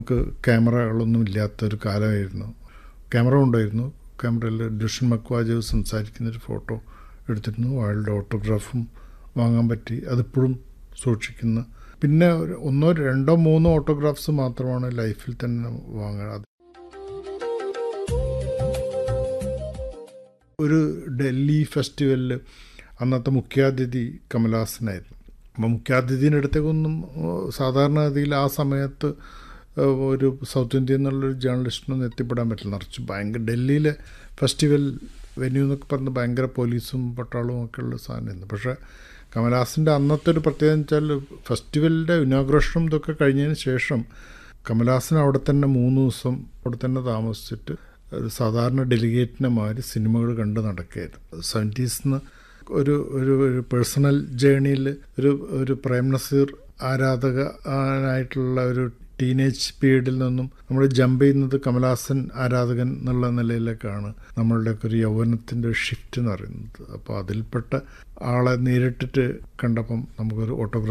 നമുക്ക് ക്യാമറകളൊന്നും ഇല്ലാത്തൊരു കാലമായിരുന്നു ക്യാമറ ഉണ്ടായിരുന്നു ക്യാമറയിൽ ഡുഷൻ മക്വാജ് സംസാരിക്കുന്നൊരു ഫോട്ടോ എടുത്തിരുന്നു അയാളുടെ ഓട്ടോഗ്രാഫും വാങ്ങാൻ പറ്റി അതിപ്പോഴും സൂക്ഷിക്കുന്ന പിന്നെ ഒരു ഒന്നോ രണ്ടോ മൂന്നോ ഓട്ടോഗ്രാഫ്സ് മാത്രമാണ് ലൈഫിൽ തന്നെ വാങ്ങുക അത് ഒരു ഡൽഹി ഫെസ്റ്റിവലിൽ അന്നത്തെ മുഖ്യാതിഥി കമലഹാസനായിരുന്നു അപ്പോൾ മുഖ്യാതിഥിയുടെ അടുത്തേക്കൊന്നും സാധാരണഗതിയിൽ ആ സമയത്ത് ഒരു സൗത്ത് ഇന്ത്യയിൽ നിന്നുള്ളൊരു ജേർണലിസ്റ്റിനൊന്നും എത്തിപ്പെടാൻ പറ്റില്ല നിറച്ച് ഭയങ്കര ഡൽഹിയിലെ ഫെസ്റ്റിവൽ വെന്യൂ എന്നൊക്കെ പറഞ്ഞ് ഭയങ്കര പോലീസും പട്ടാളവും ഒക്കെ ഉള്ള സാധനമായിരുന്നു പക്ഷേ കമലഹാസൻ്റെ അന്നത്തെ ഒരു പ്രത്യേകത വെച്ചാൽ ഫെസ്റ്റിവലിൻ്റെ ഇനോഗ്രേഷനും ഇതൊക്കെ കഴിഞ്ഞതിന് ശേഷം കമലഹാസൻ അവിടെ തന്നെ മൂന്ന് ദിവസം അവിടെ തന്നെ താമസിച്ചിട്ട് ഒരു സാധാരണ ഡെലിഗേറ്റിനെ മാതിരി സിനിമകൾ കണ്ട് നടക്കുകയായിരുന്നു സെവൻറ്റീസിന്ന് ഒരു ഒരു ഒരു പേഴ്സണൽ ജേണിയിൽ ഒരു ഒരു പ്രേം നസീർ ആരാധകനായിട്ടുള്ള ഒരു ടീനേജ് പീരീഡിൽ നിന്നും നമ്മൾ ജമ്പ് ചെയ്യുന്നത് കമലഹാസൻ ആരാധകൻ എന്നുള്ള നിലയിലേക്കാണ് നമ്മളുടെയൊക്കെ ഒരു യൗവനത്തിൻ്റെ ഒരു ഷിഫ്റ്റ് എന്ന് പറയുന്നത് അപ്പോൾ അതിൽപ്പെട്ട ആളെ നേരിട്ടിട്ട് കണ്ടപ്പം നമുക്കൊരു ഓട്ടോഗ്രാഫ്